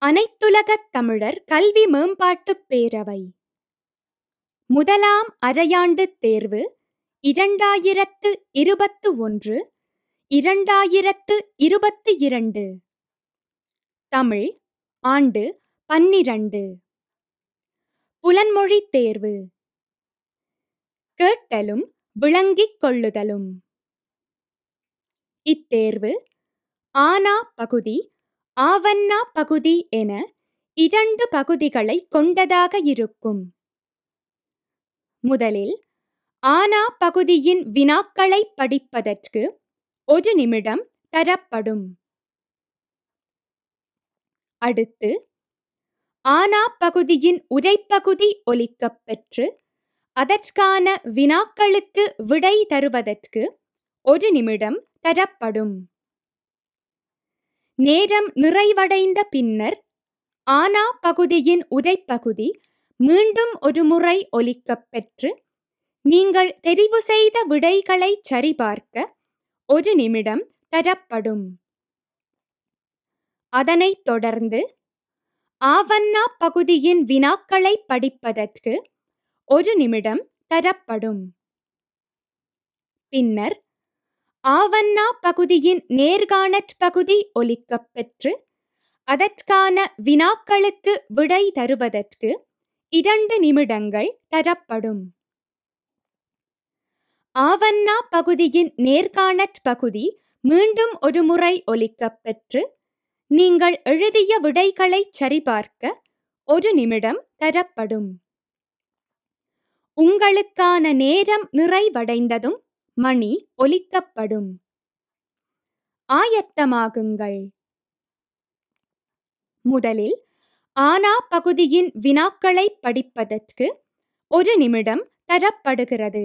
அனைத்துலகத் தமிழர் கல்வி மேம்பாட்டுப் பேரவை முதலாம் அரையாண்டுத் தேர்வு இரண்டாயிரத்து இருபத்து ஒன்று இரண்டாயிரத்து இருபத்து இரண்டு தமிழ் ஆண்டு பன்னிரண்டு புலன்மொழித் தேர்வு கேட்டலும் விளங்கிக் கொள்ளுதலும் இத்தேர்வு ஆனா பகுதி ஆவன்னா பகுதி என இரண்டு பகுதிகளை கொண்டதாக இருக்கும் முதலில் ஆனா பகுதியின் வினாக்களை படிப்பதற்கு ஒரு நிமிடம் தரப்படும் அடுத்து ஆனா பகுதியின் உரைப்பகுதி ஒலிக்கப் பெற்று அதற்கான வினாக்களுக்கு விடை தருவதற்கு ஒரு நிமிடம் தரப்படும் நேரம் நிறைவடைந்த பின்னர் ஆனா பகுதியின் உரைப்பகுதி மீண்டும் ஒரு முறை ஒலிக்கப் பெற்று நீங்கள் தெரிவு செய்த விடைகளை சரிபார்க்க ஒரு நிமிடம் தரப்படும் அதனைத் தொடர்ந்து ஆவன்னா பகுதியின் வினாக்களை படிப்பதற்கு ஒரு நிமிடம் தரப்படும் பின்னர் ஆவன்னா பகுதியின் நேர்காணற் பகுதி ஒலிக்கப் பெற்று அதற்கான வினாக்களுக்கு விடை தருவதற்கு இரண்டு நிமிடங்கள் தரப்படும் ஆவன்னா பகுதியின் நேர்காணற் பகுதி மீண்டும் ஒரு முறை ஒலிக்கப் பெற்று நீங்கள் எழுதிய விடைகளை சரிபார்க்க ஒரு நிமிடம் தரப்படும் உங்களுக்கான நேரம் நிறைவடைந்ததும் மணி ஒலிக்கப்படும் ஆயத்தமாகுங்கள் முதலில் ஆனா பகுதியின் வினாக்களை படிப்பதற்கு ஒரு நிமிடம் தரப்படுகிறது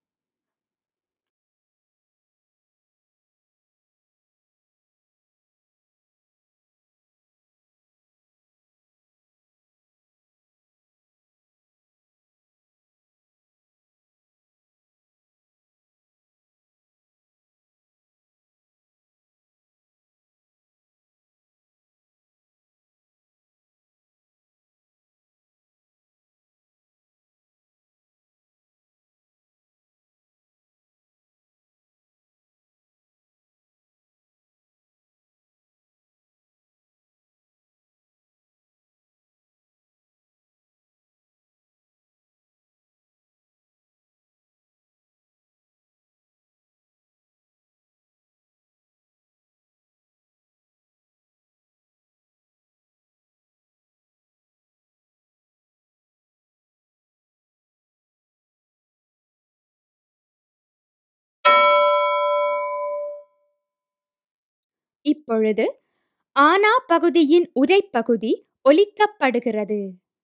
இப்பொழுது ஆனா பகுதியின் உரைப்பகுதி ஒலிக்கப்படுகிறது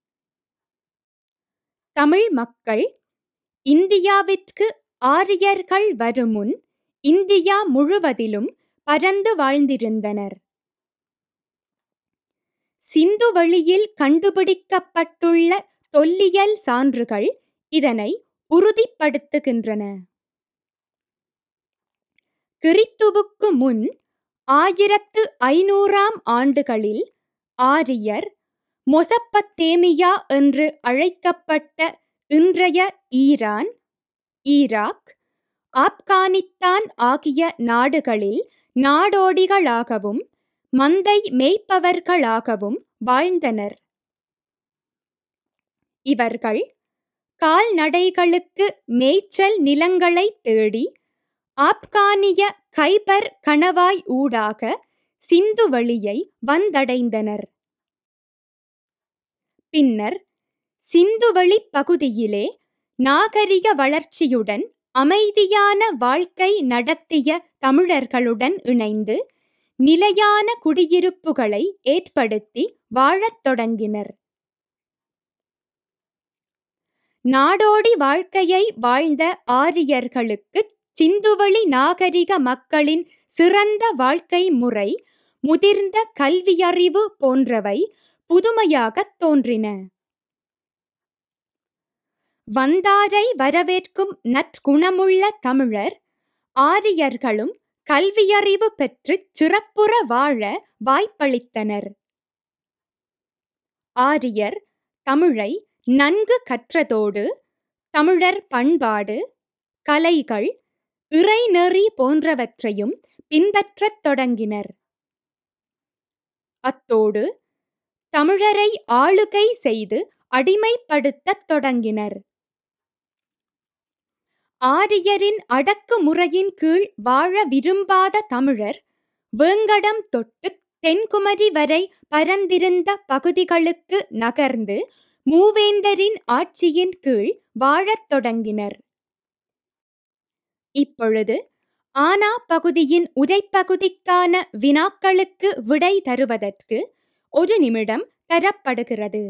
தமிழ் மக்கள் இந்தியாவிற்கு ஆரியர்கள் வருமுன் இந்தியா முழுவதிலும் பரந்து வாழ்ந்திருந்தனர் சிந்துவெளியில் கண்டுபிடிக்கப்பட்டுள்ள தொல்லியல் சான்றுகள் இதனை உறுதிப்படுத்துகின்றன கிறித்துவுக்கு முன் ஆயிரத்து ஐநூறாம் ஆண்டுகளில் ஆரியர் மொசப்பத்தேமியா என்று அழைக்கப்பட்ட இன்றைய ஈரான் ஈராக் ஆப்கானித்தான் ஆகிய நாடுகளில் நாடோடிகளாகவும் மந்தை மேய்ப்பவர்களாகவும் வாழ்ந்தனர் இவர்கள் கால்நடைகளுக்கு மேய்ச்சல் நிலங்களை தேடி ஆப்கானிய கைபர் கணவாய் ஊடாக சிந்துவெளியை வந்தடைந்தனர் பின்னர் சிந்துவெளி பகுதியிலே நாகரிக வளர்ச்சியுடன் அமைதியான வாழ்க்கை நடத்திய தமிழர்களுடன் இணைந்து நிலையான குடியிருப்புகளை ஏற்படுத்தி வாழத் தொடங்கினர் நாடோடி வாழ்க்கையை வாழ்ந்த ஆரியர்களுக்கு சிந்துவெளி நாகரிக மக்களின் சிறந்த வாழ்க்கை முறை முதிர்ந்த கல்வியறிவு போன்றவை புதுமையாகத் தோன்றின வந்தாரை வரவேற்கும் நற்குணமுள்ள தமிழர் ஆரியர்களும் கல்வியறிவு பெற்றுச் சிறப்புற வாழ வாய்ப்பளித்தனர் ஆரியர் தமிழை நன்கு கற்றதோடு தமிழர் பண்பாடு கலைகள் இறைநெறி போன்றவற்றையும் பின்பற்றத் தொடங்கினர் அத்தோடு தமிழரை ஆளுகை செய்து அடிமைப்படுத்தத் தொடங்கினர் ஆரியரின் அடக்குமுறையின் கீழ் வாழ விரும்பாத தமிழர் வேங்கடம் தொட்டு தென்குமரி வரை பரந்திருந்த பகுதிகளுக்கு நகர்ந்து மூவேந்தரின் ஆட்சியின் கீழ் வாழத் தொடங்கினர் இப்பொழுது ஆனா பகுதியின் உரைப்பகுதிக்கான வினாக்களுக்கு விடை தருவதற்கு ஒரு நிமிடம் தரப்படுகிறது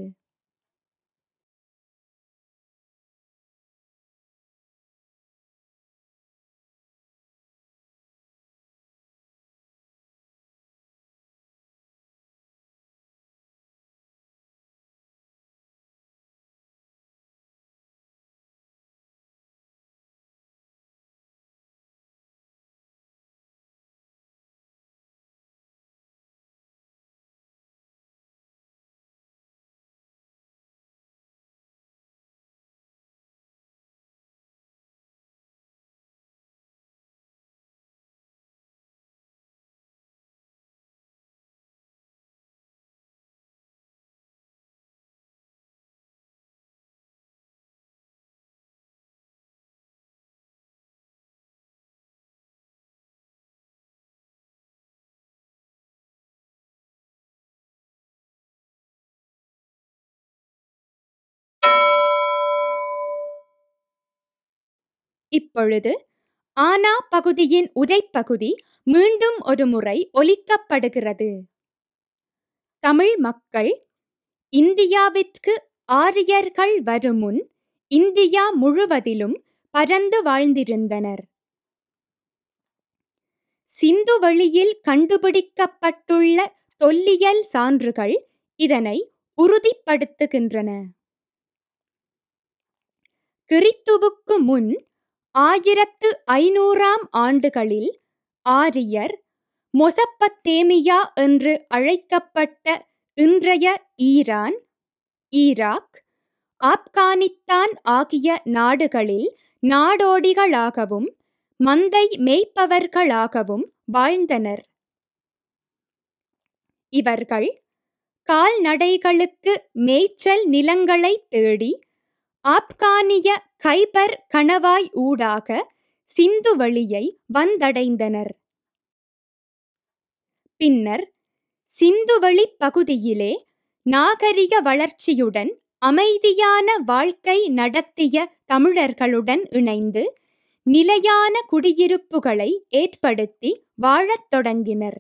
இப்பொழுது ஆனா பகுதியின் உரைப்பகுதி மீண்டும் ஒரு முறை ஒலிக்கப்படுகிறது தமிழ் மக்கள் இந்தியாவிற்கு ஆரியர்கள் வருமுன் இந்தியா முழுவதிலும் பரந்து வாழ்ந்திருந்தனர் சிந்துவெளியில் கண்டுபிடிக்கப்பட்டுள்ள தொல்லியல் சான்றுகள் இதனை உறுதிப்படுத்துகின்றன கிறித்துவுக்கு முன் ஆயிரத்து ஐநூறாம் ஆண்டுகளில் ஆரியர் மொசப்பத்தேமியா என்று அழைக்கப்பட்ட இன்றைய ஈரான் ஈராக் ஆப்கானித்தான் ஆகிய நாடுகளில் நாடோடிகளாகவும் மந்தை மேய்ப்பவர்களாகவும் வாழ்ந்தனர் இவர்கள் கால்நடைகளுக்கு மேய்ச்சல் நிலங்களை தேடி ஆப்கானிய கைபர் கணவாய் ஊடாக சிந்துவெளியை வந்தடைந்தனர் பின்னர் சிந்துவெளி பகுதியிலே நாகரிக வளர்ச்சியுடன் அமைதியான வாழ்க்கை நடத்திய தமிழர்களுடன் இணைந்து நிலையான குடியிருப்புகளை ஏற்படுத்தி வாழத் தொடங்கினர்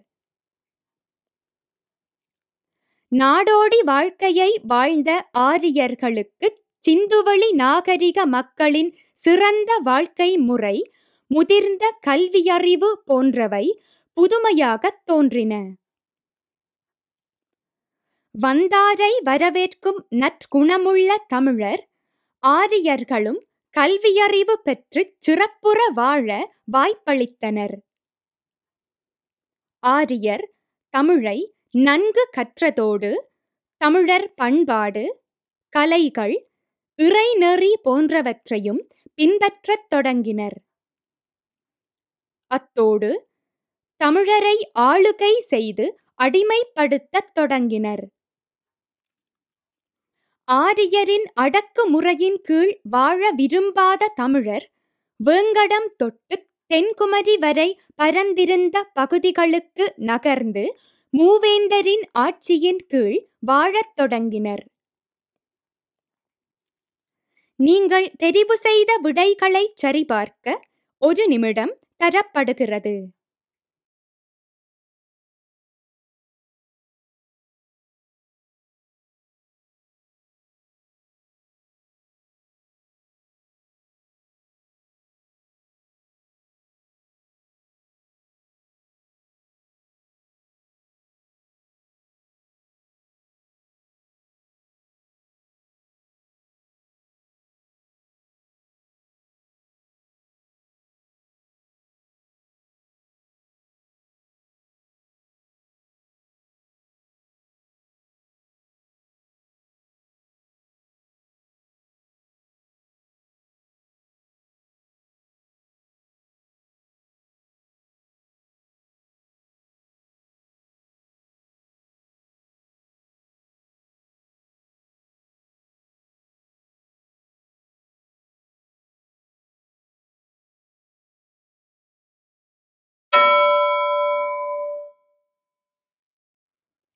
நாடோடி வாழ்க்கையை வாழ்ந்த ஆரியர்களுக்கு சிந்துவெளி நாகரிக மக்களின் சிறந்த வாழ்க்கை முறை முதிர்ந்த கல்வியறிவு போன்றவை புதுமையாகத் தோன்றின வந்தாரை வரவேற்கும் நற்குணமுள்ள தமிழர் ஆரியர்களும் கல்வியறிவு பெற்று சிறப்புற வாழ வாய்ப்பளித்தனர் ஆரியர் தமிழை நன்கு கற்றதோடு தமிழர் பண்பாடு கலைகள் இறைநெறி போன்றவற்றையும் பின்பற்றத் தொடங்கினர் அத்தோடு தமிழரை ஆளுகை செய்து அடிமைப்படுத்தத் தொடங்கினர் ஆரியரின் அடக்குமுறையின் கீழ் வாழ விரும்பாத தமிழர் வேங்கடம் தொட்டு தென்குமரி வரை பரந்திருந்த பகுதிகளுக்கு நகர்ந்து மூவேந்தரின் ஆட்சியின் கீழ் வாழத் தொடங்கினர் நீங்கள் தெரிவு செய்த விடைகளை சரிபார்க்க ஒரு நிமிடம் தரப்படுகிறது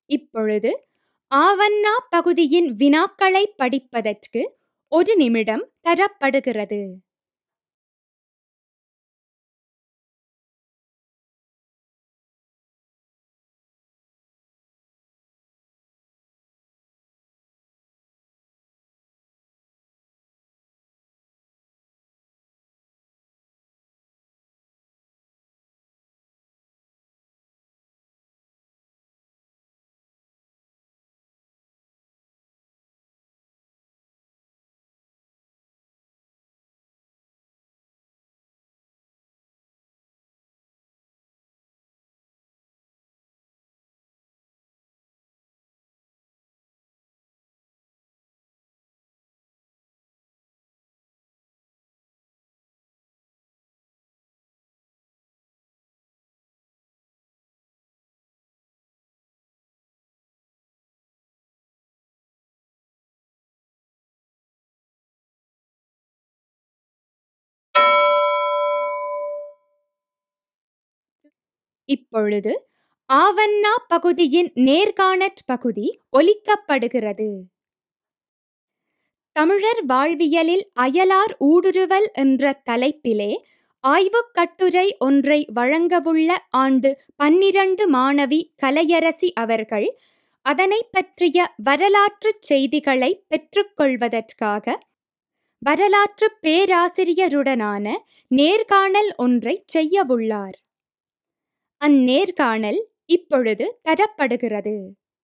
இப்பொழுது ஆவண்ணா பகுதியின் வினாக்களை படிப்பதற்கு ஒரு நிமிடம் தரப்படுகிறது இப்பொழுது ஆவண்ணா பகுதியின் நேர்காணற் பகுதி ஒலிக்கப்படுகிறது தமிழர் வாழ்வியலில் அயலார் ஊடுருவல் என்ற தலைப்பிலே ஆய்வுக் கட்டுரை ஒன்றை வழங்கவுள்ள ஆண்டு பன்னிரண்டு மாணவி கலையரசி அவர்கள் அதனை பற்றிய வரலாற்றுச் செய்திகளை பெற்றுக்கொள்வதற்காக வரலாற்று பேராசிரியருடனான நேர்காணல் ஒன்றை செய்யவுள்ளார் அந்நேர்காணல் இப்பொழுது தரப்படுகிறது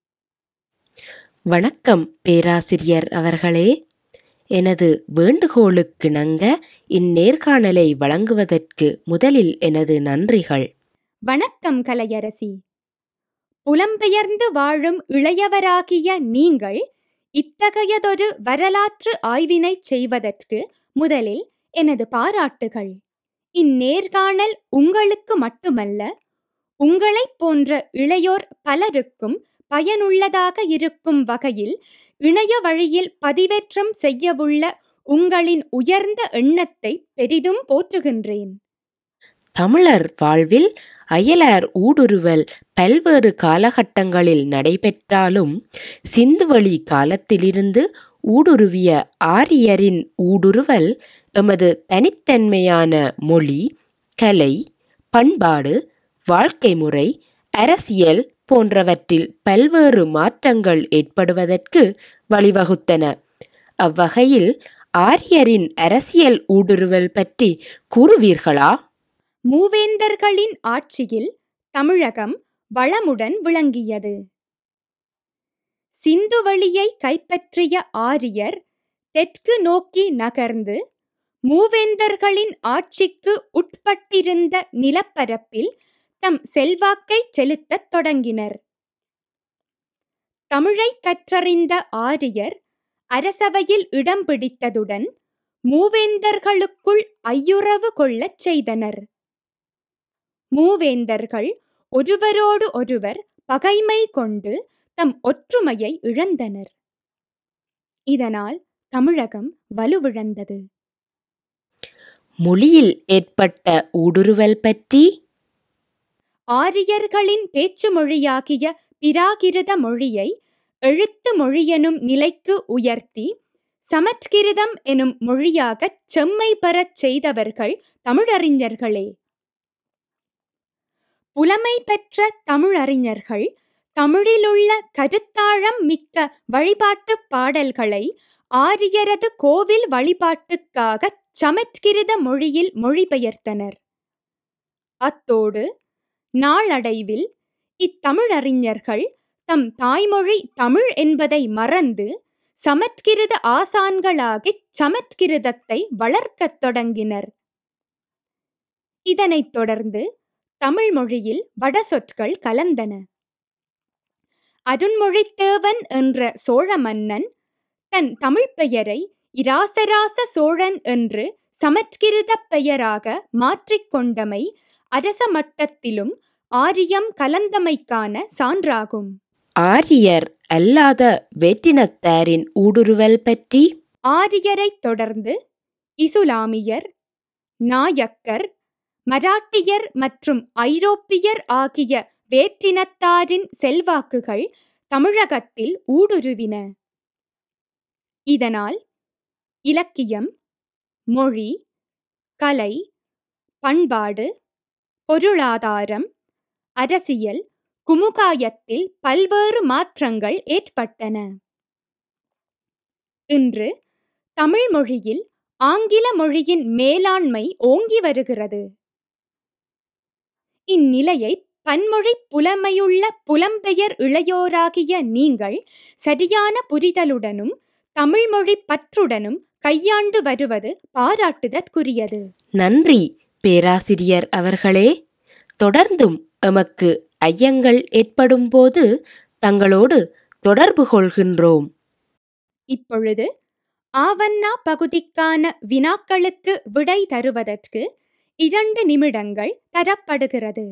வணக்கம் பேராசிரியர் அவர்களே எனது வேண்டுகோளுக்கிணங்க இந்நேர்காணலை வழங்குவதற்கு முதலில் எனது நன்றிகள் வணக்கம் கலையரசி புலம்பெயர்ந்து வாழும் இளையவராகிய நீங்கள் இத்தகையதொரு வரலாற்று ஆய்வினை செய்வதற்கு முதலில் எனது பாராட்டுகள் இந்நேர்காணல் உங்களுக்கு மட்டுமல்ல உங்களைப் போன்ற இளையோர் பலருக்கும் பயனுள்ளதாக இருக்கும் வகையில் இணைய வழியில் பதிவேற்றம் செய்யவுள்ள உங்களின் உயர்ந்த எண்ணத்தை பெரிதும் போற்றுகின்றேன் தமிழர் வாழ்வில் அயலார் ஊடுருவல் பல்வேறு காலகட்டங்களில் நடைபெற்றாலும் சிந்துவெளி காலத்திலிருந்து ஊடுருவிய ஆரியரின் ஊடுருவல் எமது தனித்தன்மையான மொழி கலை பண்பாடு வாழ்க்கை முறை அரசியல் போன்றவற்றில் பல்வேறு மாற்றங்கள் ஏற்படுவதற்கு வழிவகுத்தன அவ்வகையில் ஆரியரின் அரசியல் ஊடுருவல் பற்றி கூறுவீர்களா மூவேந்தர்களின் ஆட்சியில் தமிழகம் வளமுடன் விளங்கியது சிந்துவெளியை கைப்பற்றிய ஆரியர் தெற்கு நோக்கி நகர்ந்து மூவேந்தர்களின் ஆட்சிக்கு உட்பட்டிருந்த நிலப்பரப்பில் தம் செல்வாக்கை செலுத்தத் தொடங்கினர் தமிழை கற்றறிந்த ஆரியர் அரசவையில் இடம் பிடித்ததுடன் மூவேந்தர்களுக்குள் ஐயுறவு கொள்ளச் செய்தனர் மூவேந்தர்கள் ஒருவரோடு ஒருவர் பகைமை கொண்டு தம் ஒற்றுமையை இழந்தனர் இதனால் தமிழகம் வலுவிழந்தது மொழியில் ஏற்பட்ட ஊடுருவல் பற்றி ஆரியர்களின் பேச்சு மொழியாகிய பிராகிருத மொழியை எழுத்து மொழியெனும் நிலைக்கு உயர்த்தி சமற்கிருதம் எனும் மொழியாகச் செம்மை பெறச் செய்தவர்கள் தமிழறிஞர்களே புலமை பெற்ற தமிழறிஞர்கள் தமிழிலுள்ள கருத்தாழம் மிக்க வழிபாட்டுப் பாடல்களை ஆரியரது கோவில் வழிபாட்டுக்காகச் சமற்கிருத மொழியில் மொழிபெயர்த்தனர் அத்தோடு நாளடைவில் இத்தமிழறிஞர்கள் தம் தாய்மொழி தமிழ் என்பதை மறந்து சமற்கிருத ஆசான்களாகிச் சமற்கிருதத்தை வளர்க்கத் தொடங்கினர் இதனைத் தொடர்ந்து தமிழ் மொழியில் வட சொற்கள் கலந்தன அருண்மொழித்தேவன் என்ற சோழ மன்னன் தன் தமிழ்ப் பெயரை இராசராச சோழன் என்று சமற்கிருத பெயராக மாற்றிக்கொண்டமை அரச மட்டத்திலும் ஆரியம் கலந்தமைக்கான சான்றாகும் ஆரியர் அல்லாத வேற்றினத்தாரின் ஊடுருவல் பற்றி ஆரியரைத் தொடர்ந்து இசுலாமியர் நாயக்கர் மராட்டியர் மற்றும் ஐரோப்பியர் ஆகிய வேற்றினத்தாரின் செல்வாக்குகள் தமிழகத்தில் ஊடுருவின இதனால் இலக்கியம் மொழி கலை பண்பாடு பொருளாதாரம் அரசியல் குமுகாயத்தில் பல்வேறு மாற்றங்கள் ஏற்பட்டன இன்று தமிழ் மொழியில் ஆங்கில மொழியின் மேலாண்மை ஓங்கி வருகிறது இந்நிலையை பன்மொழி புலமையுள்ள புலம்பெயர் இளையோராகிய நீங்கள் சரியான புரிதலுடனும் தமிழ்மொழி பற்றுடனும் கையாண்டு வருவது பாராட்டுதற்குரியது நன்றி பேராசிரியர் அவர்களே தொடர்ந்தும் எமக்கு ஐயங்கள் ஏற்படும்போது தங்களோடு தொடர்பு கொள்கின்றோம் இப்பொழுது ஆவண்ணா பகுதிக்கான வினாக்களுக்கு விடை தருவதற்கு இரண்டு நிமிடங்கள் தரப்படுகிறது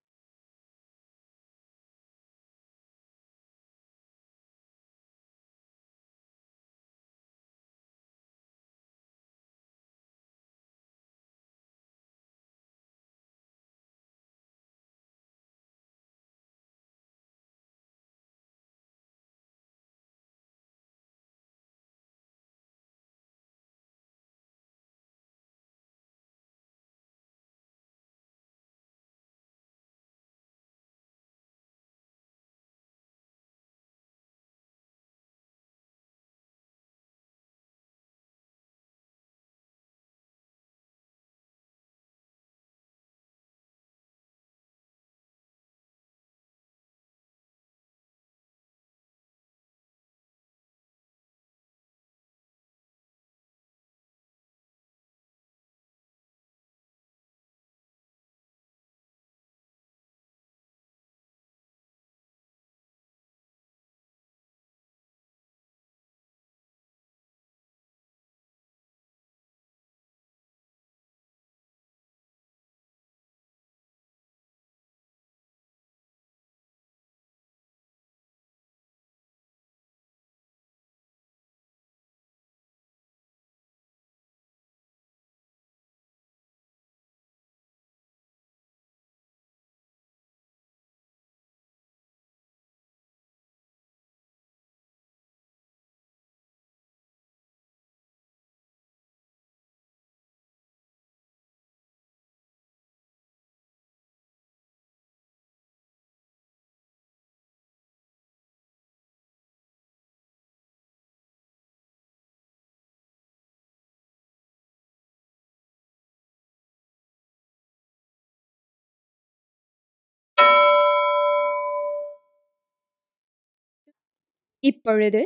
இப்பொழுது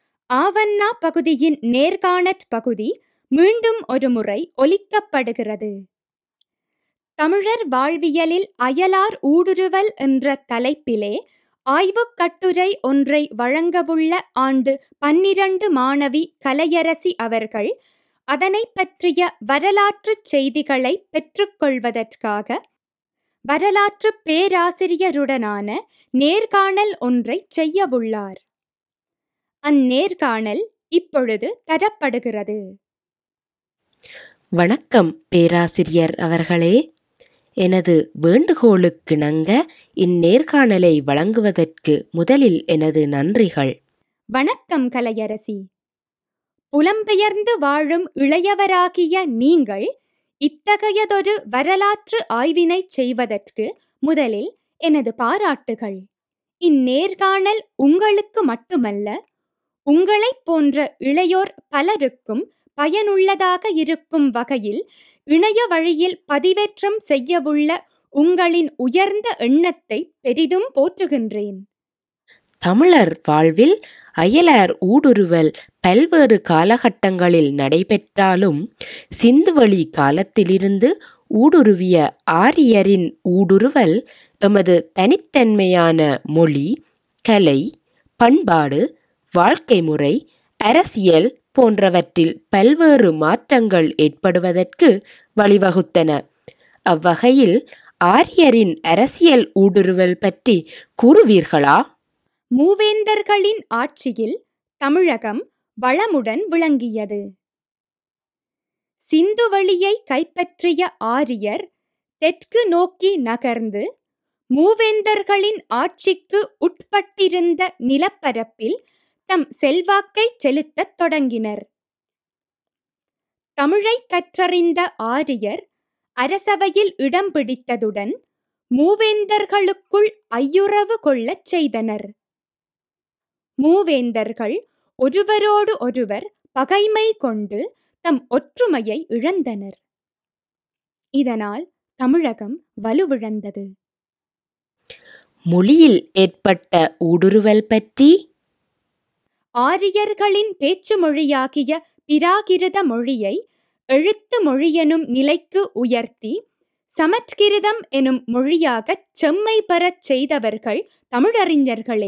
ஆவண்ணா பகுதியின் நேர்காணற் பகுதி மீண்டும் ஒரு முறை ஒலிக்கப்படுகிறது தமிழர் வாழ்வியலில் அயலார் ஊடுருவல் என்ற தலைப்பிலே ஆய்வுக் கட்டுரை ஒன்றை வழங்கவுள்ள ஆண்டு பன்னிரண்டு மாணவி கலையரசி அவர்கள் அதனை பற்றிய வரலாற்றுச் செய்திகளை பெற்றுக்கொள்வதற்காக வரலாற்று பேராசிரியருடனான நேர்காணல் ஒன்றை செய்யவுள்ளார் அந்நேர்காணல் இப்பொழுது தரப்படுகிறது வணக்கம் பேராசிரியர் அவர்களே எனது வேண்டுகோளுக்கிணங்க இந்நேர்காணலை வழங்குவதற்கு முதலில் எனது நன்றிகள் வணக்கம் கலையரசி புலம்பெயர்ந்து வாழும் இளையவராகிய நீங்கள் இத்தகையதொரு வரலாற்று ஆய்வினை செய்வதற்கு முதலில் எனது பாராட்டுகள் இந்நேர்காணல் உங்களுக்கு மட்டுமல்ல உங்களைப் போன்ற இளையோர் பலருக்கும் பயனுள்ளதாக இருக்கும் வகையில் இணைய வழியில் பதிவேற்றம் செய்யவுள்ள உங்களின் உயர்ந்த எண்ணத்தை பெரிதும் போற்றுகின்றேன் தமிழர் வாழ்வில் அயலார் ஊடுருவல் பல்வேறு காலகட்டங்களில் நடைபெற்றாலும் சிந்துவெளி காலத்திலிருந்து ஊடுருவிய ஆரியரின் ஊடுருவல் எமது தனித்தன்மையான மொழி கலை பண்பாடு வாழ்க்கை முறை அரசியல் போன்றவற்றில் பல்வேறு மாற்றங்கள் ஏற்படுவதற்கு வழிவகுத்தன அவ்வகையில் ஆரியரின் அரசியல் ஊடுருவல் பற்றி கூறுவீர்களா மூவேந்தர்களின் ஆட்சியில் தமிழகம் வளமுடன் விளங்கியது சிந்துவெளியை கைப்பற்றிய ஆரியர் தெற்கு நோக்கி நகர்ந்து மூவேந்தர்களின் ஆட்சிக்கு உட்பட்ட உட்பட்டிருந்த நிலப்பரப்பில் தம் செல்வாக்கை செலுத்தத் தொடங்கினர் தமிழை கற்றறிந்த ஆரியர் அரசவையில் இடம் பிடித்ததுடன் மூவேந்தர்களுக்குள் ஐயுறவு கொள்ளச் செய்தனர் மூவேந்தர்கள் ஒருவரோடு ஒருவர் பகைமை கொண்டு தம் ஒற்றுமையை இழந்தனர் இதனால் தமிழகம் வலுவிழந்தது மொழியில் ஏற்பட்ட ஊடுருவல் பற்றி ஆரியர்களின் பேச்சு மொழியாகிய பிராகிருத மொழியை எழுத்து மொழியெனும் நிலைக்கு உயர்த்தி சமற்கிருதம் எனும் மொழியாகச் செம்மை பெறச் செய்தவர்கள் தமிழறிஞர்களே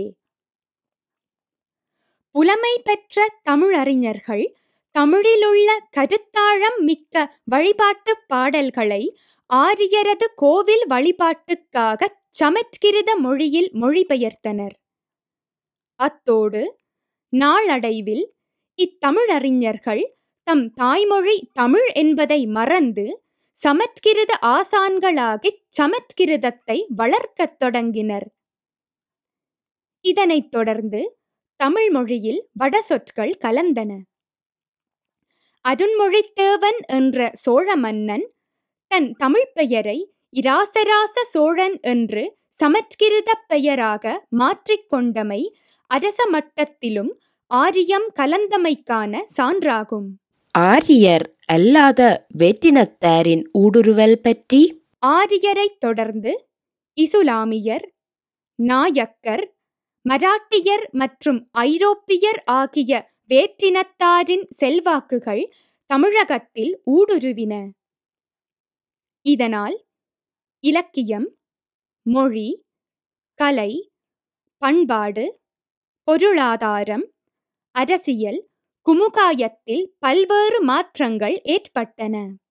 புலமை பெற்ற தமிழறிஞர்கள் தமிழிலுள்ள கருத்தாழம் மிக்க வழிபாட்டுப் பாடல்களை ஆரியரது கோவில் வழிபாட்டுக்காகச் சமற்கிருத மொழியில் மொழிபெயர்த்தனர் அத்தோடு நாளடைவில் இத்தமிழறிஞர்கள் தம் தாய்மொழி தமிழ் என்பதை மறந்து சமற்கிருத ஆசான்களாகிச் சமற்கிருதத்தை வளர்க்கத் தொடங்கினர் இதனைத் தொடர்ந்து தமிழ் மொழியில் வட சொற்கள் கலந்தன அருண்மொழித்தேவன் என்ற சோழ மன்னன் தன் தமிழ்ப் பெயரை இராசராச சோழன் என்று சமற்கிருத பெயராக மாற்றிக்கொண்டமை அரச மட்டத்திலும் ஆரியம் கலந்தமைக்கான சான்றாகும் ஆரியர் அல்லாத வேற்றினத்தாரின் ஊடுருவல் பற்றி ஆரியரைத் தொடர்ந்து இசுலாமியர் நாயக்கர் மராட்டியர் மற்றும் ஐரோப்பியர் ஆகிய வேற்றினத்தாரின் செல்வாக்குகள் தமிழகத்தில் ஊடுருவின இதனால் இலக்கியம் மொழி கலை பண்பாடு பொருளாதாரம் அரசியல் குமுகாயத்தில் பல்வேறு மாற்றங்கள் ஏற்பட்டன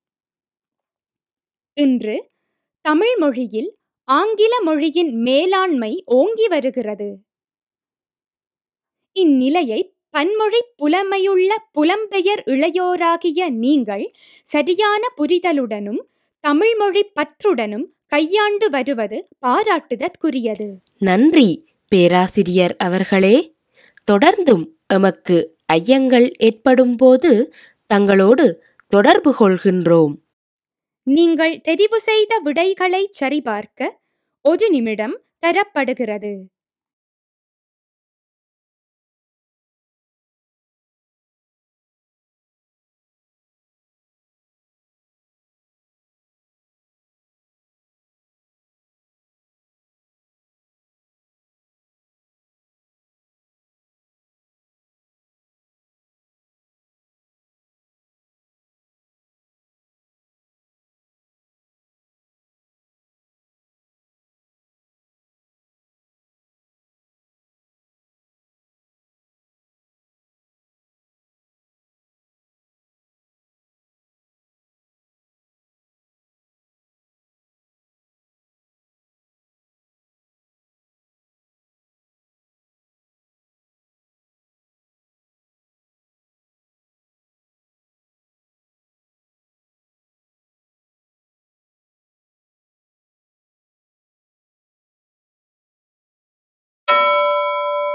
இன்று தமிழ் மொழியில் ஆங்கில மொழியின் மேலாண்மை ஓங்கி வருகிறது இந்நிலையை பன்மொழி புலமையுள்ள புலம்பெயர் இளையோராகிய நீங்கள் சரியான புரிதலுடனும் தமிழ்மொழி பற்றுடனும் கையாண்டு வருவது பாராட்டுதற்குரியது நன்றி பேராசிரியர் அவர்களே தொடர்ந்தும் எமக்கு ஐயங்கள் ஏற்படும்போது தங்களோடு தொடர்பு கொள்கின்றோம் நீங்கள் தெரிவு செய்த விடைகளை சரிபார்க்க ஒரு நிமிடம் தரப்படுகிறது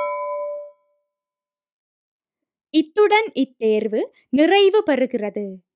இத்துடன் இத்தேர்வு நிறைவு பெறுகிறது